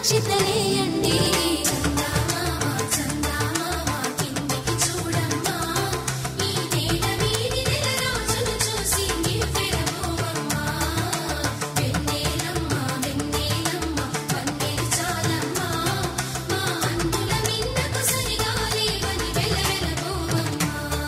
ముచ్చటలేయండి చందమామ చందమామ కిందికి చూడమ్మా ఈ నేల వీధి నెల రోజులు చూసి నివ్వెరపోవమ్మా వెన్నెలమ్మ వెన్నెలమ్మ వన్నెలు చాలమ్మా మా అన్నుల మిన్నకు సరిగా లేవని వెలవెలపోవమ్మా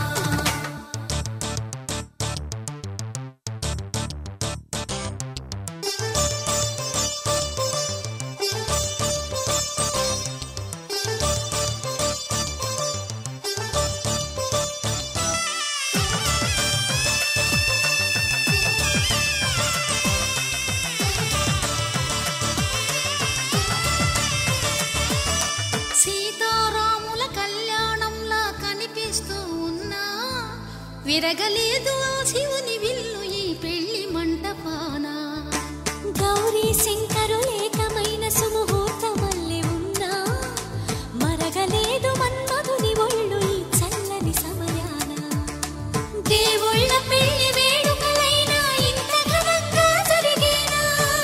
సీతారాముల కళ్యాణంలా కనిపిస్తూ ఉన్నా విరగలేదు ఆ శివుని విల్లు ఈ పెళ్లి మంటపాన గౌరీ శంకరు లేకమైన సుముహూర్తమల్లె ఉన్నా మరగలేదు మన్మధుని ఒళ్ళు ఈ చల్లని సమయాన దేవుళ్ళ పెళ్లి వేడుకలైనా ఇంత ఘనంగా జరిగేనా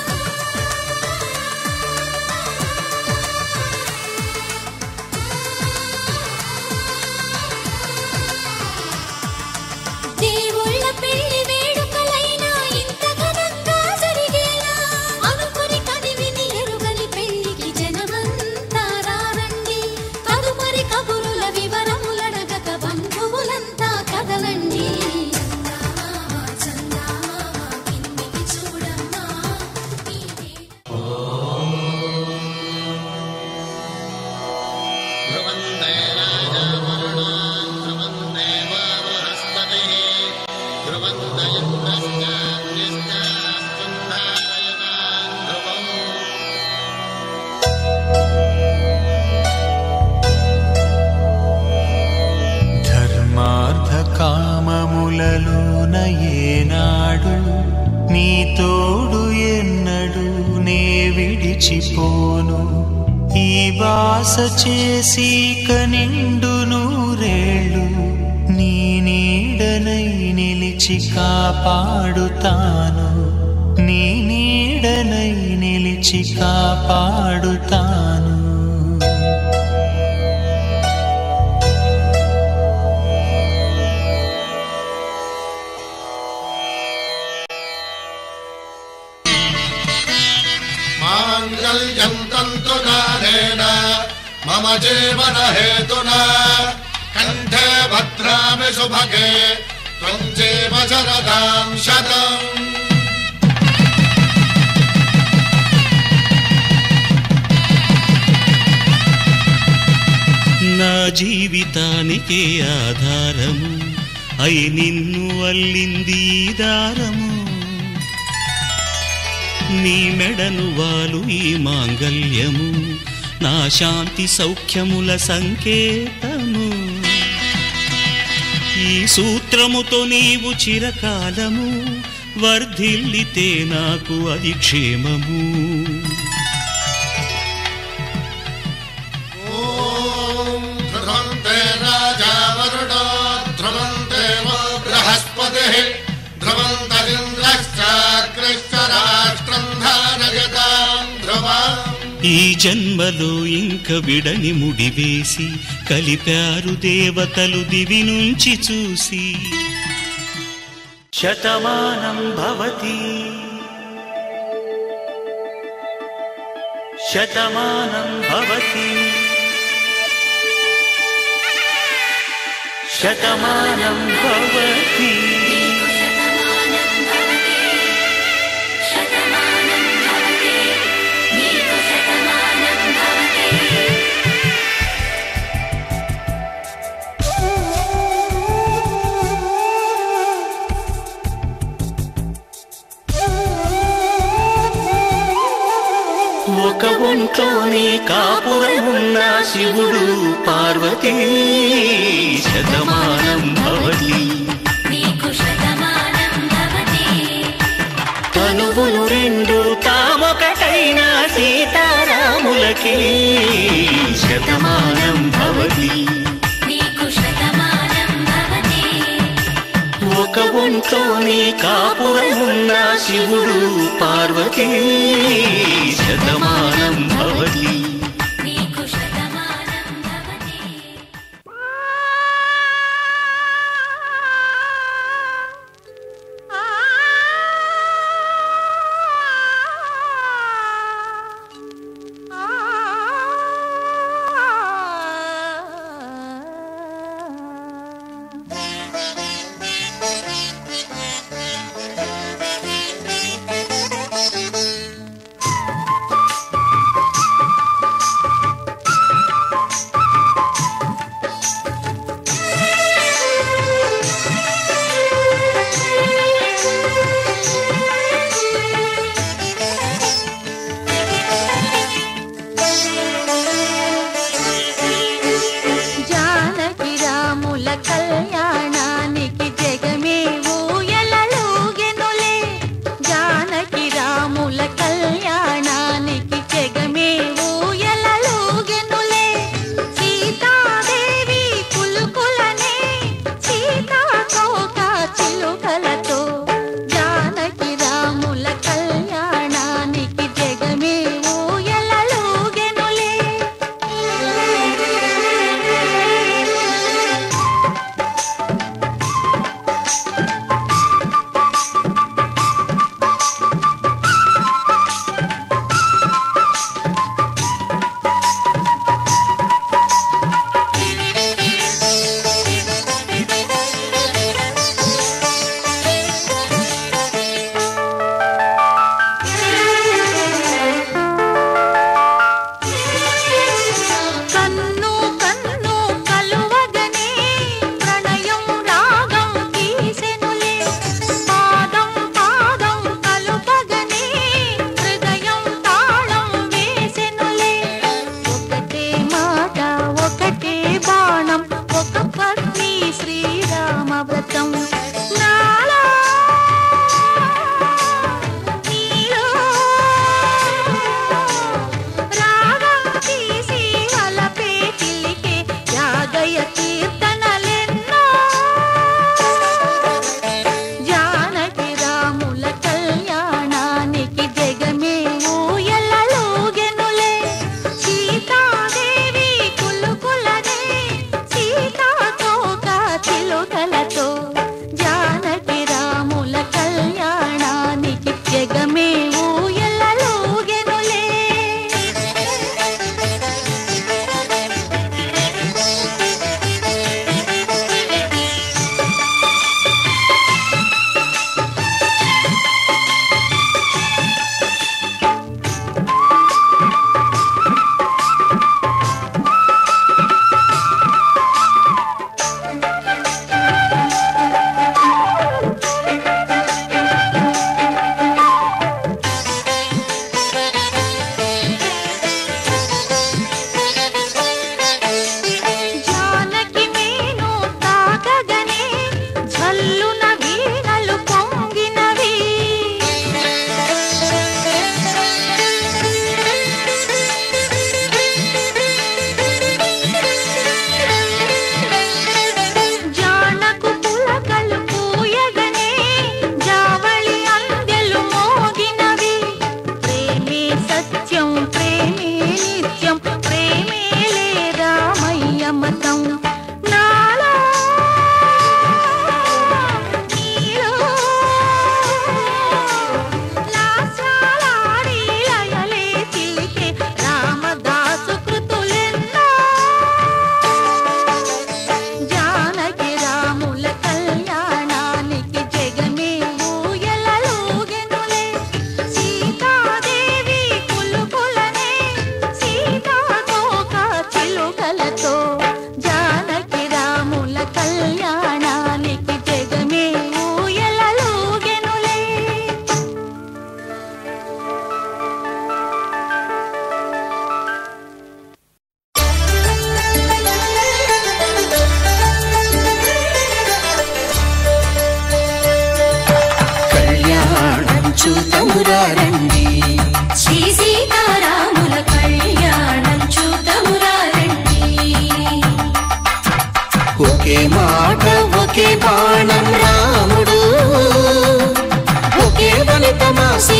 దేవుళ్ళ పెళ్లి వేడుకలైనా ఇంత ఘనంగా జరిగేలా అనుకుని కనివిని ఎరుగని పెళ్లికి జనమంతా రారండి తదుపరి కబురుల వివరములడగక బంధువులంతా కదలండి చందమామ చందమామ కిందికి చూడమ్మా ఈ నేల ध्रुवन्ते राजावरुणो ध्रुवन्ते वा बृहस्पतिः ध्रुवन्त इन्द्रश्चान्यश्चास्कन्धारयतान् ध्रुवम् ధర్మార్థకామములలోన ఏనాడు నీ తోడు ఎన్నడు నే విడిచిపోను ఈ వాస చేసి కనిండు నూరేళ్ళు నీ నీడనై నిలిచి కాపాడుతాను నీ నీడనై నిలిచి కాపాడుతాను माङ्गल्यम् तन्तुकारेण मम जीवनहेतुना कण्ठे भद्रामि सुभगे त्वम् जीव शरदाम् शतम् నా జీవితానికే ఆధారము అయి నిన్ను అల్లింది ఈ దారము నీ మెడను వాలు ఈ మాంగల్యము నా శాంతి సౌఖ్యముల సంకేతము ఈ సూత్రముతో నీవు చిరకాలము వర్ధిల్లితే నాకు అది క్షేమము ॐ ध्रुवन्ते राजावरुणो ध्रुवन्ते वो बृहस्पतिः ध्रुवन्तरिन्द्रश्चाकृश्च राष्ट्रम् धारयताम् ध्रुवम् ఈ జన్మలో ఇంక విడని ముడివేసి కలిపారు దేవతలు దివి నుంచి చూసి శతమానం భవతి శతమానం భవతి శతమానం భవతి శతమానం భవతి శతమానం భవతి నీకు శతమానం భవతి ఒక ఒంట్లోనే కాపురమున్న శివుడు పార్వతీ శతమానం భవతి నీకు శతమానం భవతి తనువులు రెండు తామొకటైన సీతారాములకి శతమానం భవతి నీకు శతమానం భవతి ఒక ఒంట్లోనే కాపురమున్న శివుడు పార్వతీ శతమానం భవతి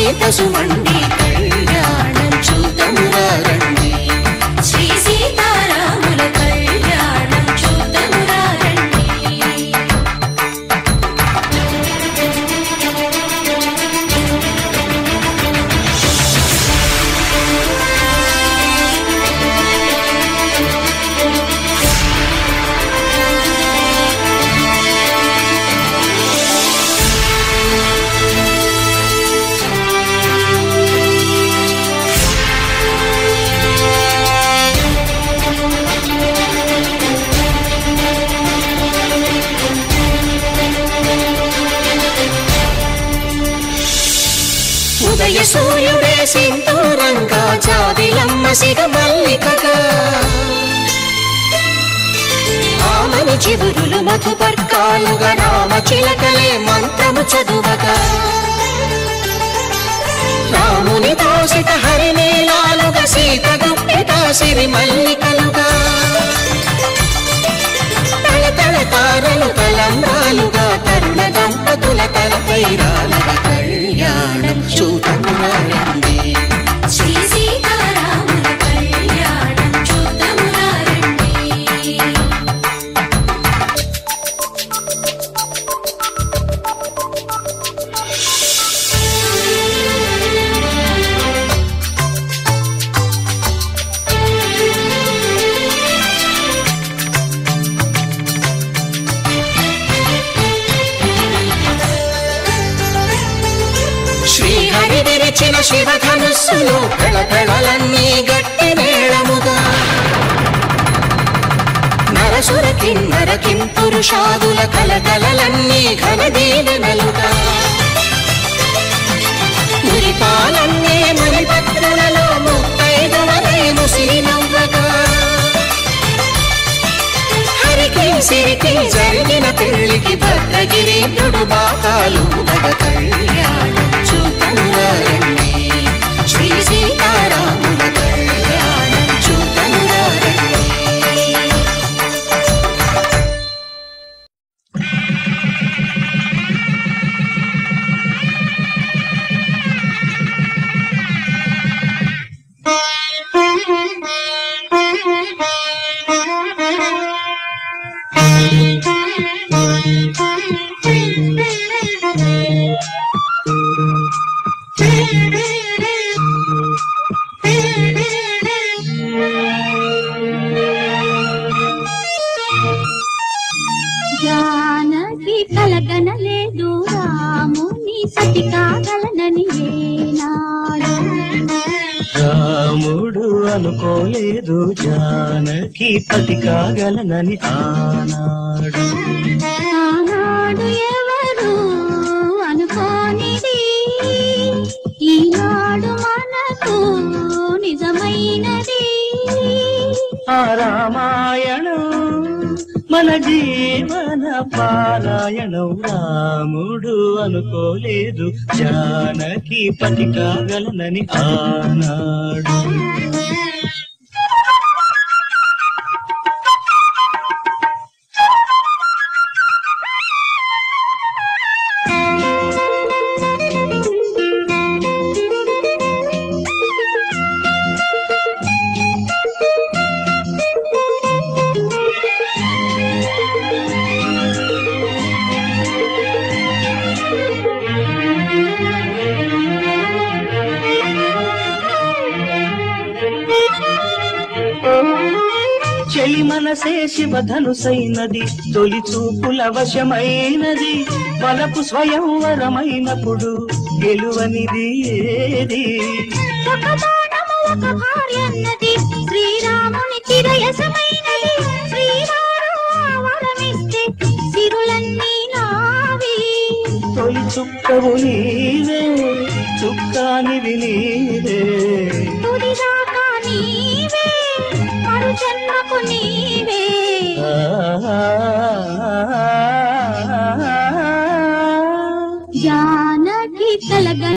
పసుమండి కళ్యాణం చూతమురా రండి శ్రీ సీతారాముల కళ్యాణం చూద్దామురా రండి ఉదయ సూర్యుడే సింధూరంగా జాబిలమ్మ సిగ మల్లికగా ఆమని చిగురులు మధుపర్కాలుగా రామ చిలకలే మంత్రము చదువగా రాముని దోసిత హరినీలాలుగా సీత గుప్పిట సిరి మల్లికలుగా తల తల తారలు తలంబ్రాలుగా తరుణ దంపతుల తలపై రాలగా కళ్యాణం చూడండి శ్రీ సీతారాముల కళ్యాణం చూద్దామురా రండి శ్రీహరి విరిచిన శివధనుస్సులు పెళపెళలన్నీ గట్టి మేళముగా నరసుర కిన్నర కిం పురుషాదుల కలకలలన్నీ ఘన దీవెనలుగా మురిపాలన్నీ మణిపత్రులలో ముత్తైదువలై ముసిరి నవ్వగా హరికి సిరికి జరిగిన పెళ్లికి భద్రగిరీంద్రుడు బాకాలు మగ కళ్యాణం చూపనురండి శ్రీ సీతారాముల కళ్యాణం చూపనురండి జానకి కలగనలేదు రాముని సతి కాగలనని ఏనాడు రాముడు అనుకోలేదు జానకి పతి కాగలనని ఆనాడు ఆనాడు ఎవరు అనుకోనిది ఈనాడు మనకు నిజమైనది ఆ రామాయణం మన జీవన పారాయణం రాముడు అనుకోలేదు జానకి పతి కాగలనని ఆనాడు చెలి మనసే శివధనుసైనది తొలి చూపుల వశమైనది వలపు స్వయంవరమైనప్పుడు గెలువనిది ఏది ఒక బాణము ఒక భార్యన్నది శ్రీరాముని చిరయసమైనది శ్రీవారు వరమిస్తే సిరులన్నీ నావి తొలి చుక్కవు నీవే చుక్కానివి నీవే తుదిదాకా నీవే మరు జన్మకు నీవే ఆ జానకి కలగ